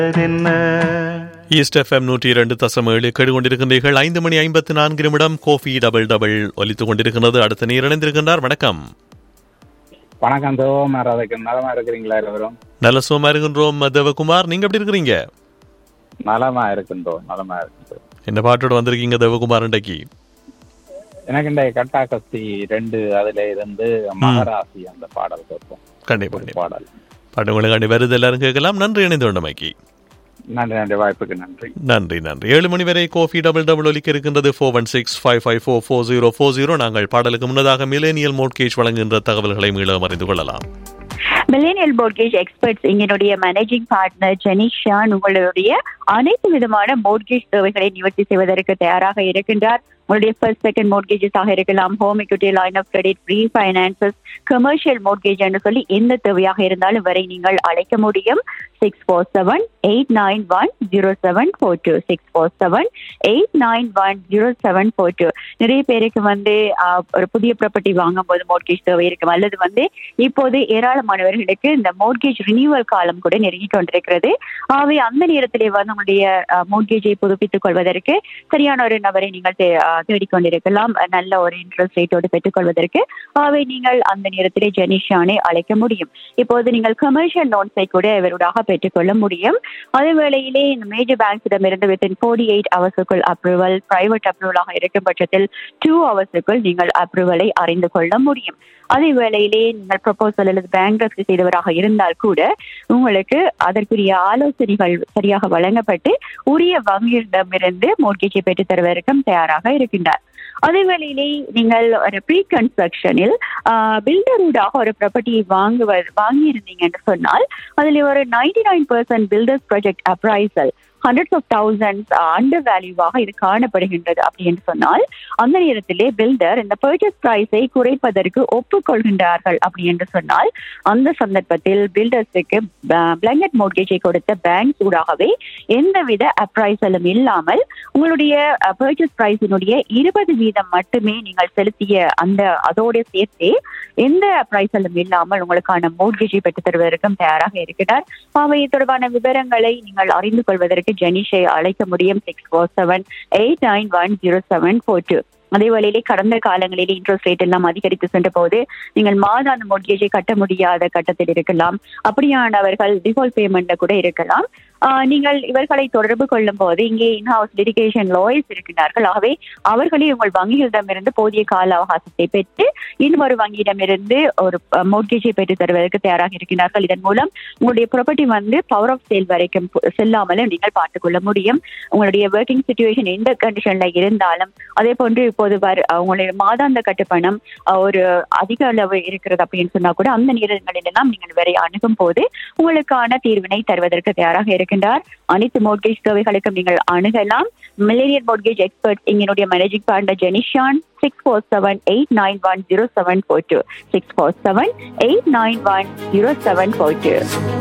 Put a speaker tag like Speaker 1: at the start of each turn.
Speaker 1: என்ன
Speaker 2: east FM நூற்றி இரண்டு தசம் ஏழு கேட்டுக்கொண்டிருக்கின்றீர்கள் ஐந்து மணி ஐம்பத்தி நான்கு நிமிடம் கோஃபி டபுள் டபுள் ஒலித்துக் கொண்டிருக்கிறது அடுத்த நீர் இணைந்திருக்கின்றார் வணக்கம்
Speaker 3: வணக்கம் தோமா அதுக்கு நலமா இருக்கிறீங்களா இருவரும்
Speaker 2: நல்ல சுகமா இருக்கின்றோம் தேவகுமார் நீங்க எப்படி இருக்கிறீங்க
Speaker 3: நலமா இருக்கின்றோம் நலமா இருக்கின்றோம்
Speaker 2: என்ன பாட்டோட வந்திருக்கீங்க தேவகுமார் இன்றைக்கு
Speaker 3: எனக்கு இந்த கட்டா கஸ்தி ரெண்டு அதுல இருந்து மகராசி அந்த பாடல் கேட்போம்
Speaker 2: கண்டிப்பா
Speaker 3: ஒரு
Speaker 2: கண்டிப்பா
Speaker 3: பாடல்
Speaker 2: பாட்டு உங்களுக்காண்டி வருது எல்லாரும் கேட்கலாம் நன்றி இணைந்து கொண்டமைக்கு
Speaker 3: நன்றி நன்றி வாய்ப்புக்கு நன்றி
Speaker 2: நன்றி நன்றி ஏழு மணி வரை கோஃபி டபுள் டபுள் ஒலிக்க இருக்கின்றது four one six five five four four zero four zero நாங்கள் பாடலுக்கு முன்னதாக மிலேனியல் மோட்கேஜ் வழங்குகின்ற தகவல்களை மீள அறிந்து கொள்ளலாம்
Speaker 4: மில்லேனியல் மோட்கேஜ் எக்ஸ்பர்ட்ஸ் எங்களுடைய மேனேஜிங் பார்ட்னர் ஜெனிஷான் உங்களுடைய அனைத்து விதமான மோட்கேஜ் தேவைகளை நிவர்த்தி செய்வதற்கு தயாராக இருக்கின்றார் உங்களுடைய ஃபர்ஸ்ட் செகண்ட் மோட்கேஜஸ் ஆக இருக்கலாம் home equity line of credit free finances commercial mortgage என்று சொல்லி எந்த தேவையாக இருந்தாலும் வரை நீங்கள் அழைக்க முடியும் six four seven eight nine one zero seven four two six four seven eight nine one zero seven four two நிறைய பேருக்கு வந்து ஆஹ், ஒரு புதிய ப்ராப்பர்ட்டி வாங்கும் போது மோட்கேஜ் தேவை இருக்கும் அல்லது வந்து இப்போது ஏராளமானவர்களுக்கு இந்த மோட்கேஜ் ரினியூவல் காலம் கூட நெருங்கி கொண்டிருக்கிறது ஆகவே அந்த நேரத்திலே வந்து உங்களுடைய மோட்கேஜை புதுப்பித்துக் கொள்வதற்கு சரியான ஒரு நபரை நீங்கள் தே- ஆஹ், தேடிக்கொண்டிருக்கலாம் அஹ், நல்ல ஒரு இன்ட்ரெஸ்ட் ரேட்டோடு பெற்றுக்கொள்வதற்கு ஆகவே நீங்கள் அந்த நேரத்திலே ஜெனிஷானை அழைக்க முடியும் இப்போது நீங்கள் கமர்ஷியல் லோன்ஸை கூட இவருடாக பெற்றுக்கொள்ள முடியும் அதே வேளையிலே இந்த மேஜர் பேங்க்ஸிடம் இருந்து வித்தின் ஃபோர்ட்டி எயிட் ஹவர்ஸுக்குள் அப்ரூவல் பிரைவேட் அப்ரூவலாக இருக்கும் பட்சத்தில் டூ ஹவர்ஸுக்குள் நீங்கள் அப்ரூவலை அறிந்து கொள்ள முடியும் அதே வேளையிலே நீங்கள் ப்ரொபோசல் அல்லது பேங்க் செய்தவராக இருந்தால் கூட உங்களுக்கு அதற்குரிய ஆலோசனைகள் சரியாக வழங்கப்பட்டு உரிய வங்கியிடமிருந்து மோட்கேஜை பெற்றுத் தருவதற்கும் தயாராக இருக்கின்றார் அதே வேளையிலே நீங்கள் ஒரு ப்ரீ கன்ஸ்ட்ரக்ஷனில் பில்டரூடாக ஒரு ப்ராப்பர்ட்டியை வாங்குவ வாங்கி இருந்தீங்கன்னு சொன்னால் அதில் ஒரு ninety nine percent builders project appraisal hundreds of thousands under வேல்யூவாக இது காணப்படுகின்றது அப்படி என்று சொன்னால் அந்த நேரத்திலே பில்டர் இந்த பர்ச்சேஸ் பிரைஸை குறைப்பதற்கு ஒப்புக்கொள்கின்றார்கள் அப்படி என்று சொன்னால் அந்த சந்தர்ப்பத்தில் பில்டர்ஸுக்கு பிளங்கட் மோட்கேஜை கொடுத்த பேங்க் ஊடாகவே எந்தவித அப்ரைசலும் இல்லாமல் உங்களுடைய பர்ச்சேஸ் பிரைஸினுடைய இருபது வீதம் மட்டுமே நீங்கள் செலுத்திய அந்த அதோட சேர்த்தே எந்த அப்ரைசலும் இல்லாமல் உங்களுக்கான மோட்கேஜை பெற்றுத் தருவதற்கும் தயாராக இருக்கிறார் அவை தொடர்பான விவரங்களை நீங்கள் அறிந்து கொள்வதற்கு ஜெனிஷை அழைக்க முடியும் six four seven eight nine one zero seven four two அதே வேளையிலே கடந்த காலங்களிலே இன்ட்ரெஸ்ட் ரேட் எல்லாம் அதிகரித்து சென்ற போது நீங்கள் மாதாந்த மோட்கேஜை கட்ட முடியாத கட்டத்தில் இருக்கலாம் அப்படியானவர்கள் டிஃபால்ட் பேமெண்ட்ல கூட இருக்கலாம் ஆஹ் நீங்கள் இவர்களை தொடர்பு கொள்ளும் போது இங்கே இன்ஹவுஸ் டெடிகேஷன் லாயர்ஸ் இருக்கிறார்கள் ஆகவே அவர்களே உங்கள் வங்கிகளிடமிருந்து போதிய கால அவகாசத்தை பெற்று இன்னொரு வங்கியிடமிருந்து ஒரு மோட்கேஜை பெற்று தருவதற்கு தயாராக இருக்கிறார்கள் இதன் மூலம் உங்களுடைய ப்ராப்பர்ட்டி வந்து பவர் ஆஃப் சேல் வரைக்கும் போ- செல்லாமலும் நீங்கள் பார்த்துக் கொள்ள முடியும் உங்களுடைய ஒர்க்கிங் சுச்சுவேஷன் எந்த கண்டிஷன்ல இருந்தாலும் அதே போன்று இப்போது வர உங்களுடைய மாதாந்த கட்டுப்பணம் அஹ், ஒரு அதிக அளவு இருக்கிறது அப்படின்னு சொன்னா கூட அந்த நேரங்களிலெல்லாம் நீங்கள் வரை அணுகும் போது உங்களுக்கான தீர்வினை தருவதற்கு தயாராக இருக்கின்றார் அனைத்து மோட்கேஜ் தேவைகளுக்கும் நீங்கள் அணுகலாம் மில்லேனியர் மோட்கேஜ் எக்ஸ்பர்ட் எங்களுடைய managing partner Jenishan six four seven eight nine one zero seven four two six four seven eight nine one zero seven four two